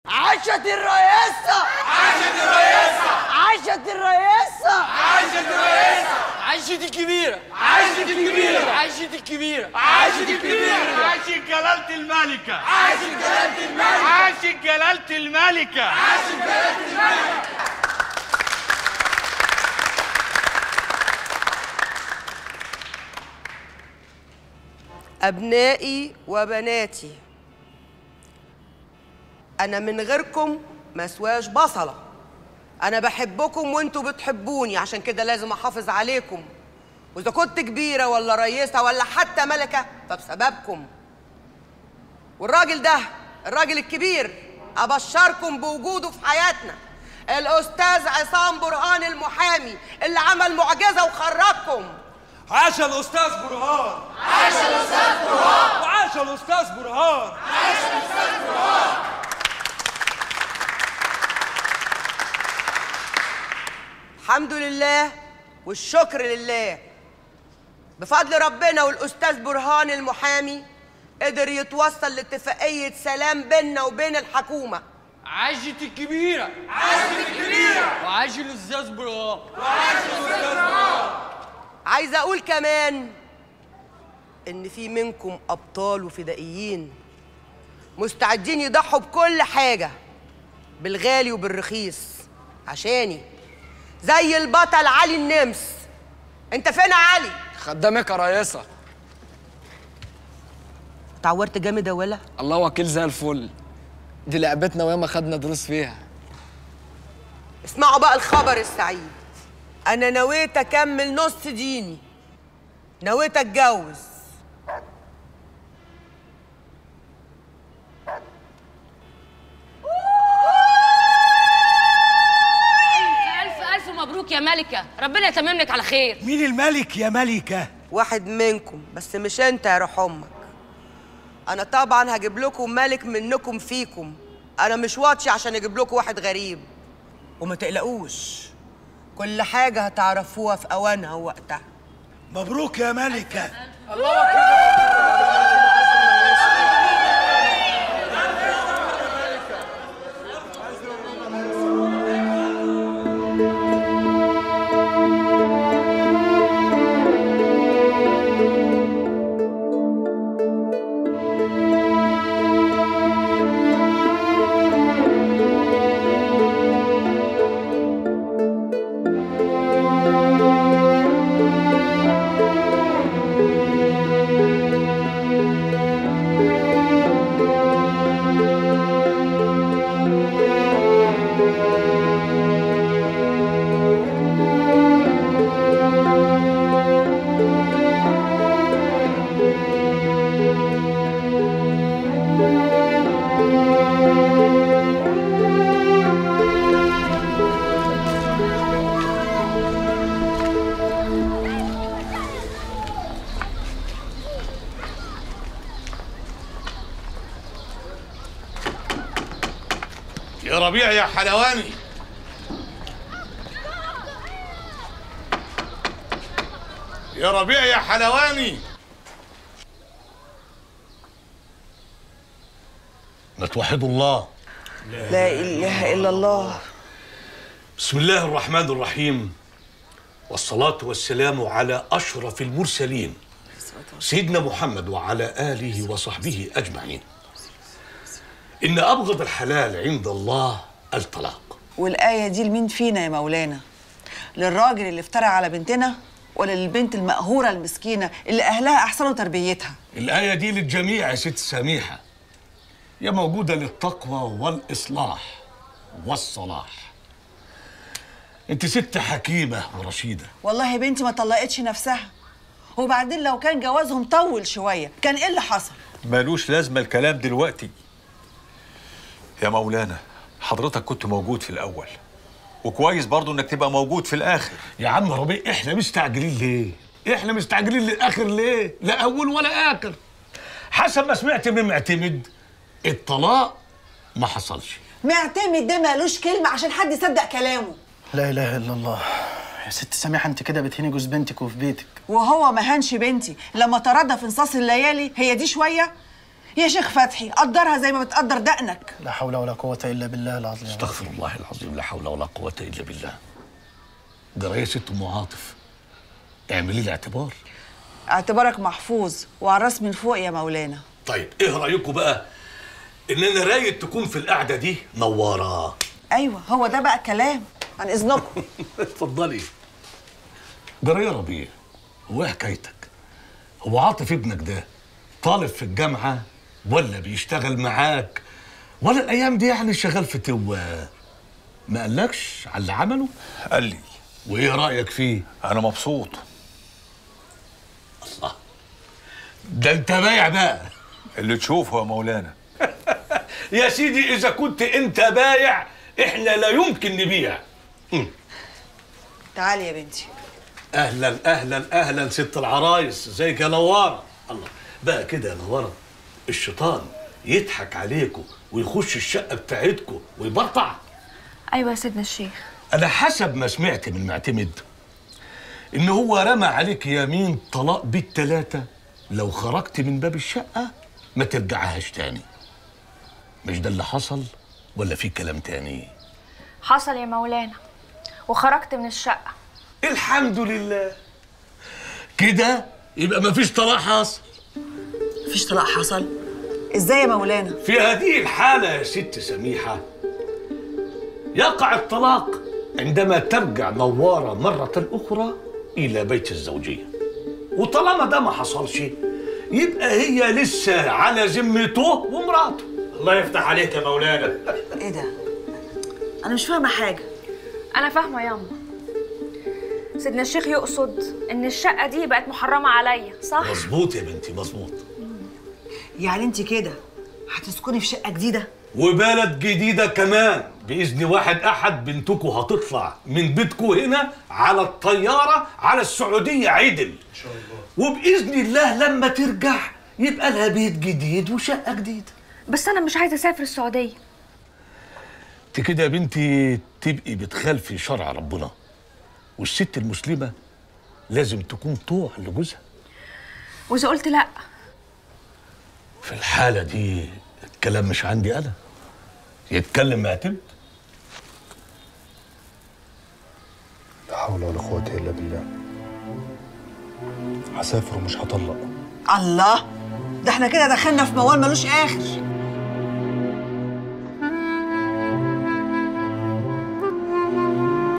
عاشت الرئاسة عاشت الرئاسة عاشت الرئاسة عاشت الرئاسة عاشت الكبيرة عاشت الكبيرة عاشت الكبيرة عاشت الكبيرة عاشت جلالة الملكة عاشت جلالة الملك عاشت جلالة الملكة عاشت جلالة الملك أبنائي وبناتي أنا من غيركم مسواش بصلة أنا بحبكم وأنتوا بتحبوني عشان كده لازم أحافظ عليكم وإذا كنت كبيرة ولا رئيسة ولا حتى ملكة فبسببكم والراجل ده الراجل الكبير أبشركم بوجوده في حياتنا الأستاذ عصام برهان المحامي اللي عمل معجزة وخرجكم عاش الاستاذ برهان عاش الاستاذ برهان وعاش الاستاذ برهان الحمد لله والشكر لله بفضل ربنا والأستاذ برهان المحامي قدر يتوصل لاتفاقية سلام بيننا وبين الحكومة عاشت الكبيرة عاشت الكبيرة وعاش الأستاذ برهان وعاشت الأستاذ برهان عايزة أقول كمان إن في منكم أبطال وفدائيين مستعدين يضحوا بكل حاجة بالغالي وبالرخيص عشاني زي البطل علي النمس أنت فين يا علي؟ خدامك يا رئيسة اتعورت جامد يا ولا؟ الله وكيل زي الفل دي لعبتنا وياما خدنا دروس فيها اسمعوا بقى الخبر السعيد انا نويت اكمل نص ديني نويت اتجوز ألف ألف مبروك يا ملكة ربنا يتمم لك على خير مين الملك يا ملكة؟ واحد منكم بس مش انت يا روح امك انا طبعا هجيب لكم ملك منكم فيكم انا مش واطي عشان اجيب لكم واحد غريب وما تقلقوش كل حاجه هتعرفوها في اوانها ووقتها مبروك يا ملكة يا ربيع يا حلواني يا ربيع يا حلواني ما توحدوا الله لا اله الا الله بسم الله الرحمن الرحيم والصلاة والسلام على أشرف المرسلين سيدنا محمد وعلى آله وصحبه أجمعين إن أبغض الحلال عند الله الطلاق والآية دي لمين فينا يا مولانا؟ للراجل اللي افترى على بنتنا ولا للبنت المقهورة المسكينة اللي أهلها أحسنوا تربيتها؟ الآية دي للجميع يا ست سميحة هي موجودة للتقوى والإصلاح والصلاح أنت ست حكيمة ورشيدة والله بنتي ما طلقتش نفسها وبعدين لو كان جوازهم طول شوية كان إيه اللي حصل؟ مالوش لازمة الكلام دلوقتي يا مولانا حضرتك كنت موجود في الأول وكويس برضو إنك تبقى موجود في الآخر يا عم ربيع إحنا مستعجلين ليه؟ إحنا مستعجلين للآخر ليه؟ لا أول ولا آخر حسب ما سمعت من معتمد الطلاق ما حصلش معتمد ده مالوش كلمة عشان حد يصدق كلامه لا اله الا الله يا ست سميحه انت كده بتهيني جوز بنتك وفي بيتك وهو ما هانش بنتي لما طردها في نصاص الليالي هي دي شوية يا شيخ فتحي قدرها زي ما بتقدر دقنك لا حول ولا قوة إلا بالله العظيم استغفر الله العظيم لا حول ولا قوة إلا بالله ده يا ست أم عاطف اعملي لي اعتبار اعتبارك محفوظ وعلى الراس من فوق يا مولانا طيب ايه رايكم بقى ان انا رايد تكون في القعده دي نواره ايوه هو ده بقى كلام عن اذنكم اتفضلي جرى يا ربيع هو ايه حكايتك هو عاطف ابنك ده طالب في الجامعه ولا بيشتغل معاك ولا الايام دي يعني شغال في توه ما قالكش على اللي عمله قال لي وايه رايك فيه انا مبسوط الله ده انت بايع بقى اللي تشوفه يا مولانا يا سيدي اذا كنت انت بايع احنا لا يمكن نبيع تعالي يا بنتي اهلا اهلا اهلا ست العرايس ازيك يا نواره الله بقى كده يا نواره الشيطان يضحك عليكم ويخش الشقه بتاعتكم ويبرطع ايوه يا سيدنا الشيخ انا حسب ما سمعت من معتمد ان هو رمى عليك يمين طلاق بالتلاتة لو خرجت من باب الشقه ما ترجعهاش تاني مش ده اللي حصل ولا في كلام تاني حصل يا مولانا وخرجت من الشقه الحمد لله كده يبقى مفيش طلاق حاصل مفيش طلاق حصل ازاي يا مولانا في هذه الحالة يا ست سميحة يقع الطلاق عندما ترجع نوارة مرة أخرى إلى بيت الزوجية وطالما ده ما حصلش يبقى هي لسه على ذمته ومراته الله يفتح عليك يا مولانا ايه ده انا مش فاهمه حاجه انا فاهمه ياما سيدنا الشيخ يقصد ان الشقه دي بقت محرمه عليا صح مظبوط يا بنتي مظبوط يعني انت كده هتسكني في شقه جديده وبلد جديدة كمان بإذن واحد أحد بنتكم هتطلع من بيتكم هنا على الطيارة على السعودية عدل إن شاء الله وبإذن الله لما ترجع يبقى لها بيت جديد وشقة جديدة بس انا مش عايزه اسافر السعوديه انت كده يا بنتي تبقي بتخالفي شرع ربنا والست المسلمة لازم تكون طوع لجوزها واذا قلت لا في الحالة دي الكلام مش عندي أنا يتكلم معتمد لا حول ولا قوة إلا بالله هسافر ومش هطلق الله ده احنا كده دخلنا في موال ملوش اخر